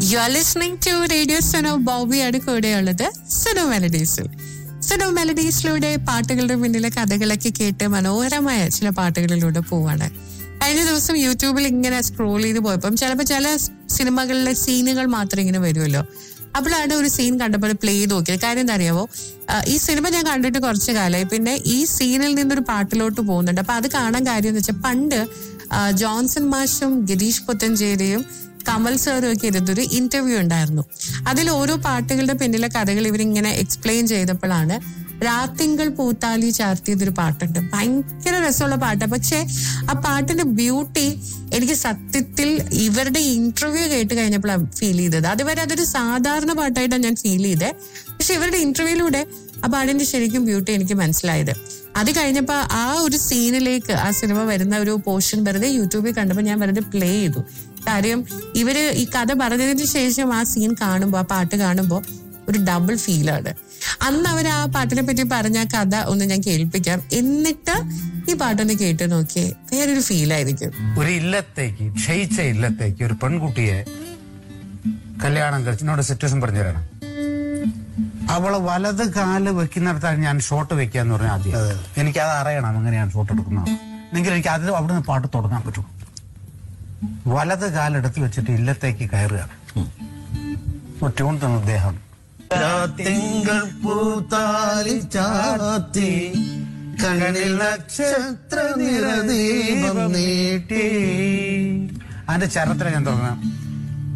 U are listening to radio Suno ബോബിയാണ് കൂടെയുള്ളത് സുനോ മെലഡീസിൽ സുനോ മെലഡീസിലൂടെ പാട്ടുകളുടെ പിന്നിലെ കഥകളൊക്കെ കേട്ട് മനോഹരമായ ചില പാട്ടുകളിലൂടെ പോവാണ് കഴിഞ്ഞ ദിവസം യൂട്യൂബിൽ ഇങ്ങനെ സ്ക്രോൾ ചെയ്ത് പോയപ്പം ചിലപ്പോൾ ചില സിനിമകളിലെ സീനുകൾ മാത്രം ഇങ്ങനെ വരുമല്ലോ അപ്പോഴാണ് ഒരു സീൻ കണ്ടപ്പോൾ പ്ലേ ചെയ്ത് നോക്കിയത് കാര്യം എന്താ അറിയാവോ ആ, ഈ സിനിമ ഞാൻ കണ്ടിട്ട് കുറച്ച് കാലമായി പിന്നെ ഈ സീനിൽ നിന്നൊരു പാട്ടിലോട്ട് പോകുന്നുണ്ട് അപ്പൊ അത് കാണാൻ കാര്യം എന്ന് വെച്ചാൽ പണ്ട് ആ, ജോൺസൺ മാഷും ഗിരീഷ് പുത്തഞ്ചേരിയും കമൽ സാറും ഒക്കെ ഇരുന്നൊരു ഇന്റർവ്യൂ ഉണ്ടായിരുന്നു അതിൽ ഓരോ പാട്ടുകളുടെ പിന്നിലെ കഥകൾ ഇവരിങ്ങനെ എക്സ്പ്ലെയിൻ ചെയ്തപ്പോഴാണ് രാത്തിങ്കൾ പൂത്താലി ചാർത്തിയതൊരു പാട്ടുണ്ട് ഭയങ്കര രസമുള്ള പാട്ടാണ് പക്ഷെ ആ പാട്ടിന്റെ ബ്യൂട്ടി എനിക്ക് സത്യത്തിൽ ഇവരുടെ ഇന്റർവ്യൂ കേട്ട് കഴിഞ്ഞപ്പോഴാണ് ഫീൽ ചെയ്തത് അതുവരെ അതൊരു സാധാരണ പാട്ടായിട്ടാണ് ഞാൻ ഫീൽ ചെയ്തത് പക്ഷെ ഇവരുടെ ഇന്റർവ്യൂയിലൂടെ ആ പാട്ടിന്റെ ശരിക്കും ബ്യൂട്ടി എനിക്ക് മനസ്സിലായത് അത് കഴിഞ്ഞപ്പോ ആ ഒരു സീനിലേക്ക് ആ സിനിമ വരുന്ന ഒരു പോർഷൻ വെറുതെ യൂട്യൂബിൽ കണ്ടപ്പോൾ ഞാൻ വെറുതെ പ്ലേ ചെയ്തു കാര്യം ഇവര് ഈ കഥ പറഞ്ഞതിന് ശേഷം ആ സീൻ കാണുമ്പോൾ ആ പാട്ട് കാണുമ്പോൾ ഒരു ഡബിൾ ഫീലാണ് അന്ന് അവർ ആ പാട്ടിനെ പറ്റി പറഞ്ഞ ആ കഥ ഒന്ന് ഞാൻ കേൾപ്പിക്കാം എന്നിട്ട് ഈ പാട്ടൊന്ന് കേട്ട് നോക്കിയേ വേറൊരു ഫീലായിരിക്കും ഒരു ഇല്ലത്തേക്ക് ക്ഷയിച്ച ഇല്ലത്തേക്ക് ഒരു പെൺകുട്ടിയെ കല്യാണം കഴിച്ച് എന്നോട് സിറ്റുവേഷൻ പറഞ്ഞു തരണം അവള് വലത് കാല് വെക്കുന്നിടത്താണ് ഞാൻ ഷോട്ട് വെക്കാന്ന് പറഞ്ഞ ആദ്യം എനിക്ക് അത് അറിയണം എങ്ങനെയാണ് ഷോട്ട് എടുക്കുന്നത് എങ്കിൽ എനിക്ക് അതിൽ അവിടുന്ന് പാട്ട് തുടങ്ങാൻ പറ്റും വലത് കാലെടുത്ത് വെച്ചിട്ട് ഇല്ലത്തേക്ക് കയറുകയാണ് ഒരു ട്യൂൺ തന്ന അദ്ദേഹം തിങ്കൾ പൂത്താലി ചാത്തി കണ്ണിൽ നക്ഷത്ര നിറദീപം നീട്ടി അതിന്റെ ചരത്തിലാണ് ഞാൻ തുടങ്ങാം